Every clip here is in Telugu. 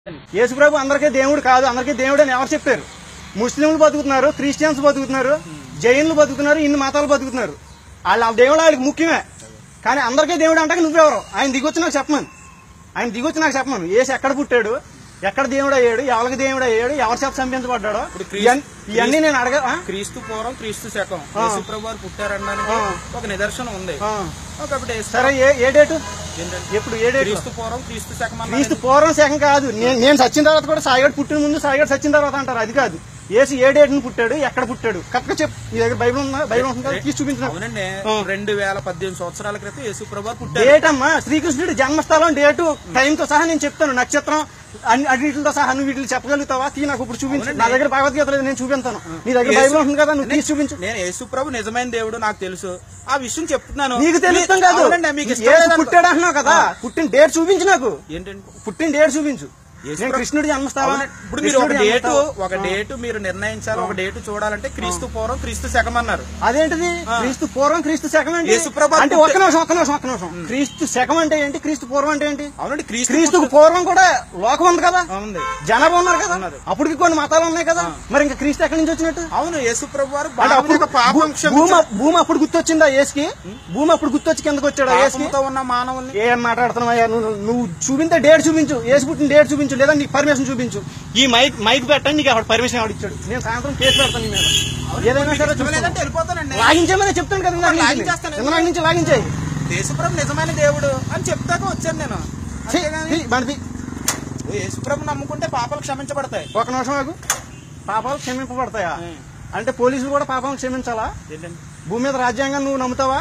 యేసుప్రభు అందరికీ దేవుడు కాదు అందరికీ దేవుడు అని ఎవరు చెప్పారు ముస్లింలు బతుకుతున్నారు క్రిస్టియన్స్ బతుకుతున్నారు జైన్లు బతుకుతున్నారు ఇన్ని మతాలు బతుకుతున్నారు వాళ్ళ దేవుడు వాళ్ళకి ముఖ్యమే కానీ అందరికీ దేవుడు అంటాక నువ్వెవరు ఆయన దిగొచ్చి నాకు చెప్పమని ఆయన దిగొచ్చి నాకు చెప్పమను ఏసు ఎక్కడ పుట్టాడు ఎక్కడ దేవుడు అయ్యాడు ఎవరికి దేవుడు అయ్యాడు ఎవరి చేత చంపించబడ్డాడో ఇప్పుడు క్రీస్తు- ఇవన్నీ- ఇవన్నీ నేను అడగ ఆ? క్రీస్తు పూర్వం క్రీస్తు శకం ఆ. యేసుప్రభు వారు పుట్టారనడానికి ఆ. ఒక నిదర్శనం ఉంది ఆ. ఒకప్పుడు యేసు- సరే ఏ ఏ డేటు ఏంటంటే ఎప్పుడు ఏ డేటు క్రీస్తు పూర్వం క్రీస్తు శకం అన్నారు క్రీస్తు పూర్వం శకం కాదు నేను నేను చచ్చిన తర్వాత కూడా సాయిగడు పుట్టిన ముందు సాయిగడు చచ్చిన తర్వాత అంటారు అది కాదు ఏసు ఏ డేట్ పుట్టాడు ఎక్కడ పుట్టాడు కరెక్ట్గా చెప్పు నీ దగ్గర బైబిల్ ఉందా బైబిల్ ఉంటుందా తీసి చూపించిన అవునండి ఆ. రెండు వేల పద్దెనిమిది సంవత్సరాల క్రితం యేసుప్రభు వారు పుట్టారు డేట్ అమ్మా శ్రీకృష్ణుడి జన్మస్థలం డేటు టైంతో సహా నేను చెప్తాను నక్షత్రం అన్ని అన్నిటితో సహా నువ్వు వీటిని చెప్పగలుగుతావా తీ నాకు ఇప్పుడు చూపించు అవునండి. నా దగ్గర భగవద్గీత లేదు నేను చూపించాను నీ దగ్గర యేసు- బైబిల్ ఉంటుంది కదా నువ్వు తీసి చూపించు నేను యేసుప్రభు నిజమైన దేవుడు నాకు తెలుసు ఆ విషయం చెప్తున్నాను నీకు తెలుస్తాం కాదు అవునండి, మీకు ఇష్టం ఏసు లేదనుకో- పుట్టాడు అంటున్నావు కదా పుట్టిన డేట్ చూపించు నాకు ఏంటండి పుట్టిన డేట్ చూపించు యేసు నేను కృష్ణుడి జన్మస్థలం అవునండి. ఇప్పుడు మీరు ఒక కృష్ణుడి డేటు జన్మస్థలం. ఒక డేటు మీరు నిర్ణయించాలి ఒక డేటు చూడాలంటే క్రీస్తు పూర్వం క్రీస్తు శకం అన్నారు అదేంటిది క్రీస్తు పూర్వం క్రీస్తు శకం అంటే యేసుప్రభు అంటే పుట్టే- ఒక్క నిమిషం ఒక్క నిమిషం ఒక్క నిమిషం క్రీస్తు శకం అంటే ఏంటి క్రీస్తు పూర్వం అంటే ఏంటి అవునండి క్రీస్తు క్రీస్తుకు పూర్వం కూడా లోకం ఉంది కదా ఉంది జనాభా ఉన్నారు కదా ఉన్నారు. అప్పటికి కొన్ని మతాలు ఉన్నాయి కదా మరి ఇంకా క్రీస్తు ఎక్కడి నుంచి వచ్చినట్టు అవును యేసుప్రభు వారు అంటే అప్పుడు బాబుని పాపం భూ- భూమి క్షమించారు. భూమి అప్పుడు గుర్తొచ్చిందా ఏసుకి భూమి అప్పుడు గుర్తొచ్చి కిందకు వచ్చాడు ఏసుకి పాపంతో ఉన్న మానవుల్ని ఏం మాట్లాడుతున్నావయ్యా నువ్వు నువ్వు చూపించే డేట్ చూపించు ఏసు పుట్టిన డేట్ చూపించు లేదా నీకు పర్మిషన్ చూపించు ఈ మైక్ మైక్ పెట్టండి నీకు ఎవరు పర్మిషన్ ఎవడు ఇచ్చాడు నేను సాయంత్రం కేసు పెడతాను నీ మీద ఏదైనా సరే ఇష్టం చూస్తాను. లేదంటే వెళ్ళిపోతానండి లాగించేమని చెప్తాను కదా ఇందాక నుంచి. లాగించేస్తాను. ఇందాక నుంచి లాగించాయి యేసుప్రభు నిజమైన దేవుడు అని చెప్తాక వచ్చాను నేను అంతేగాని మనది యేసుప్రభు నమ్ముకుంటే పాపాలు క్షమించబడతాయి ఒక నిమిషం ఆగు పాపాలు క్షమింపబడతాయా ఉం. అంటే పోలీసులు కూడా పాపాలు క్షమించాలా ఏంటండి భూమి మీద రాజ్యాంగం నువ్వు నమ్ముతావా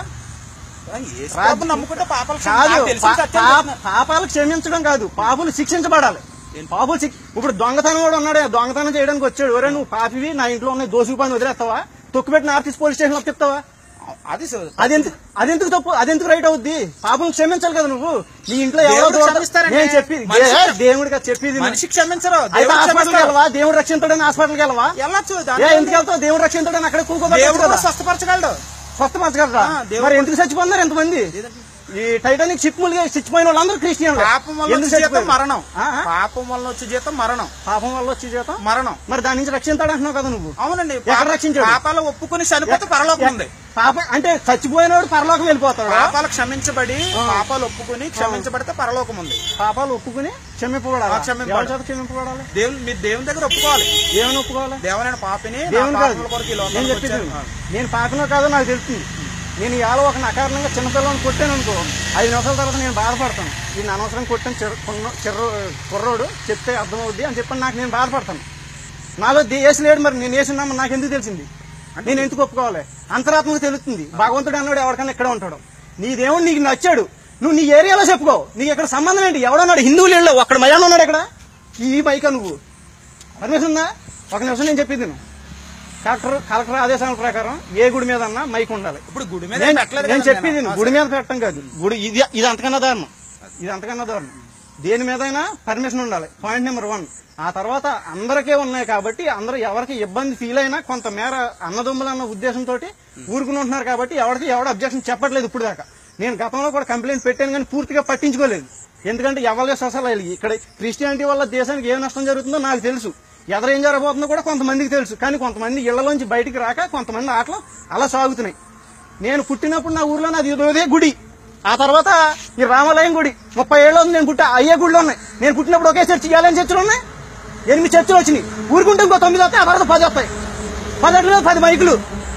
యేసుప్రభు నమ్ముకుంటే పాపాలు క్షమి- కాదు నాకు తెలిసిన పా- సత్యం పా- చెప్తున్నా. పాపాలు క్షమించడం కాదు పాపులు శిక్షించబడాలి ఏంటి? పాపులు శిక్ష ఇప్పుడు దొంగతనం కూడా ఉన్నాడు దొంగతనం చేయడానికి వచ్చాడు ఒరే నువ్వు పాపివి నా ఇంట్లో ఉన్నాయి దోసుకు పని వదిలేస్తావా తొక్కుపెట్టి నార్త్ ఈస్ట్ పోలీస్ స్టేషన్ చెప్తావా అది సో- అదెందుకు అదెందుకు తప్పు అదెందుకు రైట్ అవుద్ది పాపం క్షమించాలి కదా నువ్వు నీ ఇంట్లో ఎవరో దేవుడు దూరత- క్షమిస్తారండి. నేను చెప్పి మనిషి ఏ, దేవుడిగా చెప్పేది విను. మనిషి క్షమించరు అయితే దేవుడు హాస్పిటల్కి క్షమిస్తాడు. వెళ్ళవా దేవుడు రక్షించడని హాస్పిటల్కి వెళ్ళవా వెళ్ళొచ్చు ఏ దాంట్లో ఎందుకు వెళ్తావు దేవుడు రక్షించడని అక్కడ కూకోవచ్చు దేవుడు కదా కూడా స్వస్థపరచగలడు స్వస్థపరచగలరా ఆ, దేవుడు మరి ఎందుకు చచ్చిపోతున్నారు ఎంతమంది ఈ టైటానిక్ షిప్ ములిగి చచ్చిపోయిన వాళ్ళందరూ క్రిస్టియన్లు పాపం వల్ల ఎందుకు వచ్చే జీతం చచ్చిపోయారు? మరణం ఆ, ఆ. పాపం వల్ల వచ్చే జీతం మరణం పాపం వల్ల వచ్చే జీతం మరణం మరి దాని నుంచి రక్షించాడు అంటున్నావు కదా నువ్వు అవునండి ఎక్కడ పాప- రక్షించాడు? పాపాలు ఒప్పుకుని చనిపోతే పరలోకం ఉంది పాప అంటే చచ్చిపోయినవాడు పరలోకం వెళ్ళిపోతాడు పాపాలు క్షమించబడి ఆ. పాపాలు ఒప్పుకుని క్షమించబడితే పరలోకం ఉంది పాపాలు ఒప్పుకుని క్షమింపబడాలి ఆ, క్షమింపబడాలి. ఎవరి చేత క్షమింపబడాలి దేవుని మీరు దేవుని దగ్గర ఒప్పుకోవాలి ఏమని ఒప్పుకోవాలి దేవునైన పాపిని నా దేవుని కాదు పాపముల కొరకు ఈ నేను లోకానికి చెప్పేది వచ్చాను. విను. నేను పాకనో కాదో నాకు తెలుస్తుంది నేను ఇవాళ ఒక నకారణంగా చిన్నపిల్లని కొట్టాను అనుకో ఐదు నిమిషాల తర్వాత నేను బాధపడతాను ఈయన అనవసరం కొట్టాను చిర్ర కుర్ర- చిర్ర కుర్రోడు చెప్తే అర్థమవుద్ది అని చెప్పని నాకు నేను బాధపడతాను నాలో దే- ఏసు లేడు మరి నేను వేసున్నామని నాకు ఎందుకు తెలిసింది నేను ఎందుకు ఒప్పుకోవాలి అంతరాత్మకు తెలుస్తుంది భగవంతుడు అన్నాడు ఎవరికైనా ఇక్కడే ఉంటాడు నీ దేవుడు నీకు నచ్చాడు నువ్వు నీ ఏరియాలో చెప్పుకో నీకు ఇక్కడ సంబంధం ఏంటి ఎవడన్నాడు హిందువులు వెళ్ళావు అక్కడ మయాన్ ఉన్నాడు ఇక్కడ ఈ బైకా నువ్వు పర్మిషన్ ఉందా ఒక నిమిషం నేను చెప్పేది నువ్వు కలెక్టర్ కలెక్టర్ ఆదేశాల ప్రకారం ఏ గుడి మీద అన్నా మైక్ ఉండాలి ఇప్పుడు గుడి మీద నేను పెట్టలేదు నేను కదా చెప్పేది నేను. విను. గుడి మీద పెట్టడం కాదు గుడి ఇది ఇది అంతకన్నా దారుణం ఇది అంతకన్నా దారుణం దేని మీదైనా పర్మిషన్ ఉండాలి పాయింట్ నెంబర్ వన్ ఆ తర్వాత అందరికీ ఉన్నాయి కాబట్టి అందరూ ఎవరికి ఇబ్బంది ఫీల్ అయినా కొంతమేర అన్నదమ్ములు అన్న ఉద్దేశంతో ఊరుకుని ఉంటున్నారు కాబట్టి ఎవరికి ఎవడ అబ్జెక్షన్ చెప్పట్లేదు ఇప్పుడు దాకా నేను గతంలో కూడా కంప్లైంట్ పెట్టాను కానీ పూర్తిగా పట్టించుకోలేదు ఎందుకంటే ఎవరి అసలు ఇక్కడ క్రిస్టియానిటీ వల్ల దేశానికి ఏం నష్టం జరుగుతుందో నాకు తెలుసు ఎదరు ఏం జరగబోతుందో కూడా కొంతమందికి తెలుసు కానీ కొంతమంది ఇళ్లలోంచి బయటికి రాక కొంతమంది ఆటలు అలా సాగుతున్నాయి నేను పుట్టినప్పుడు నా ఊర్లో నాది ఇదే గుడి ఆ తర్వాత ఈ రామాలయం గుడి ముప్పై ఏళ్ళు ఉంది నేను పుట్ట అయ్యే గుడిలో ఉన్నాయి నేను పుట్టినప్పుడు ఒకే చర్చి ఇవ్వాలని చర్చలు ఉన్నాయి ఎనిమిది చర్చలు వచ్చినాయి ఊరుకుంటే ఇంకో తొమ్మిది వస్తాయి ఆ తర్వాత పది వస్తాయి పది అట్లు పది మైకులు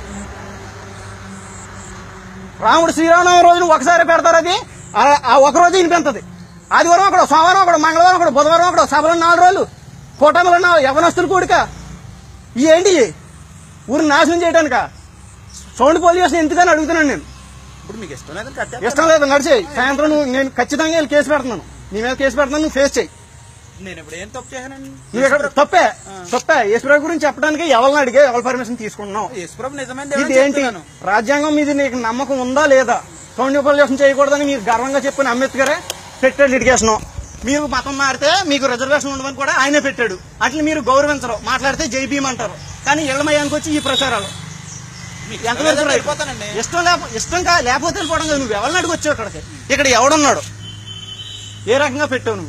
రాముడు శ్రీరామనవమి రోజున ఒకసారి పెడతారు అది ఆ- ఆ ఒక రోజు వినిపించదు ఆదివారం ఒకడు సోమవారం ఒకడు మంగళవారం ఒకడు బుధవారం ఒకడు సభలో నాలుగు రోజులు కూటమిలో నా యవనస్తులు కూడిక ఈ ఏంటి ఇయి? ఊరిని నాశనం చేయడానిక సౌండ్ పొల్యూషన్ ఎందుకని అడుగుతున్నాను నేను ఇప్పుడు మీకు ఇష్టం లేదని కట్టే ఇష్టం లేదు నడిచేయి సాయంత్రం నువ్వు నేను ఖచ్చితంగా వెళ్ళి కేసు పెడుతున్నాను నీ మీద కేసు పెడుతున్నాను నువ్వు ఫేస్ చేయి నేను ఇప్పుడు ఏం తప్పు చేశానండి నువ్వు ఇక్కడ తప్పే తప్పే ఈశ్వరావు గురించి చెప్పడానికి ఎవరిని అడిగే ఎవరి పర్మిషన్ తీసుకున్నావు యేసుప్రభు నిజమైన దేవుడు ఇది అని ఏంటి చెప్తున్నాను. రాజ్యాంగం మీద నీకు నమ్మకం ఉందా లేదా సౌండ్ పొల్యూషన్ చేయకూడదని మీరు గర్వంగా చెప్పిన అంబేద్కరే పెట్టాడు లిటిగేషన్ మీరు మతం మారితే మీకు రిజర్వేషన్ ఉండమని కూడా ఆయనే పెట్టాడు అట్లా మీరు గౌరవించరు మాట్లాడితే జై భీమ్ అంటారు కానీ ఇళ్లమయానికి వచ్చి ఈ ప్రచారాలు మీకు ఎంత ఇష్టం లేదని వెళ్ళిపోతానండి ఇష్టం లేకపో ఇష్టం కా లేకపోతే వెళ్ళిపోవడం కాదు నువ్వు ఎవరిని అడిగి వచ్చావు ఇక్కడికి ఇక్కడ ఎవడున్నాడు ఏ రకంగా పెట్టావు నువ్వు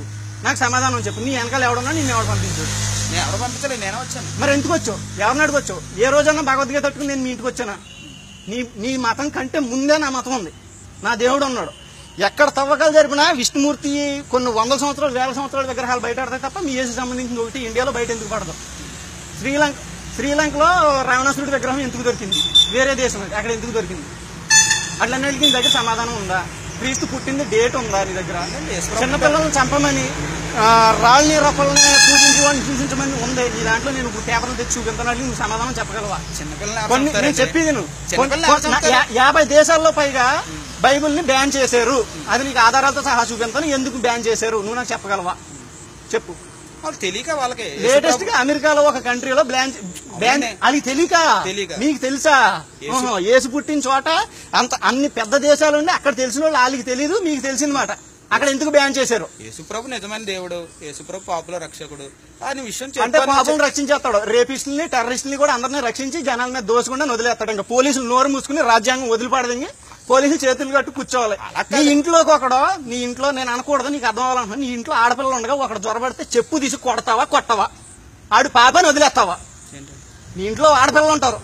నాకు సమాధానం చెప్పు నీ వెనకాల ఎవడున్నా నేను ఎవడు పంపించు నేను ఎవరు పంపించలేదు నేనే వచ్చాను మరి ఎందుకు వచ్చావు ఎవరిని అడగొచ్చావు ఏ రోజన్నా భగవద్గీత తట్టుకుని నేను మీ ఇంటికి వచ్చానా నీ నీ మతం కంటే ముందే నా మతం ఉంది నా దేవుడు ఉన్నాడు ఎక్కడ తవ్వకాలు జరిపినా విష్ణుమూర్తి కొన్ని వందల సంవత్సరాలు వేల సంవత్సరాల విగ్రహాలు బయట ఆడతాయి తప్ప మీ ఏసు సంబంధించిన ఒకటి ఇండియాలో బయట ఎందుకు పడదు శ్రీలంక శ్రీలంకలో రావణాసురుడి విగ్రహం ఎందుకు దొరికింది వేరే దేశం అది అక్కడ ఎందుకు దొరికింది అట్లన్నిటికీ నీ దగ్గర సమాధానం ఉందా క్రీస్తు పుట్టింది డేట్ ఉందా నీ దగ్గర చిన్నపిల్లల్ని చంపమని ఆ, రాళ్ళని రొప్పల్ని పూజించమని హింసించమని ఉంది ఈ దాంట్లో నేను ఇప్పుడు పేపర్లు తెచ్చి చూపించాలి నువ్వు సమాధానం చెప్పగలవా చిన్నపిల్లలు ఎవరు కొన్ని చంపుతారండి? నేను చెప్పేది నువ్వు చిన్నపిల్లలు ఎవరు కొన్- చంపుతారు? యా- యాభై దేశాల్లో పైగా బైబిల్ ని బ్యాన్ చేశారు అది నీకు ఆధారాలతో సహా చూపించాను ఎందుకు బ్యాన్ చేశారు నువ్వు నాకు చెప్పగలవా చెప్పు వాళ్ళు తెలియక వాళ్ళకి లేటెస్ట్ గా అమెరికాలో ఒక కంట్రీలో బ్యాన్ బ్యాన్ అవునండి. అది తెలియక తెలీక. మీకు తెలుసా యేసు- ఓహో, యేసు పుట్టిన చోట అంత అన్ని పెద్ద దేశాలు ఉండి అక్కడ తెలిసిన వాళ్ళు వాళ్ళకి తెలియదు మీకు తెలిసిందన్నమాట అక్కడ ఎందుకు బ్యాన్ చేశారు యేసుప్రభు నిజమైన దేవుడు యేసుప్రభు పాపుల రక్షకుడు అని విషయం అంటే చెప్పాను. పాపం రక్షించేస్తాడు రేపిస్టుల్ని టెర్రరిస్టుల్ని కూడా అందరినీ రక్షించి జనాల మీద దోసుకుండా వదిలేస్తాడు ఇంకా పోలీసులు నోరు మూసుకుని రాజ్యాంగం వదిలిపడదని పోలీసులు చేతులు కట్టు కూర్చోవాలి నీ ఇంట్లోకి ఒకడు నీ ఇంట్లో నేను అనకూడదు నీకు అర్థం అవ్వాలంటున్నా నీ ఇంట్లో ఆడపిల్లలు ఉండగా ఒకడు జ్వరపడితే చెప్పు తీసి కొడతావా కొట్టవా ఆడు పాపని వదిలేస్తావా ఏంటి? నీ ఇంట్లో ఆడపిల్లలు ఉంటారు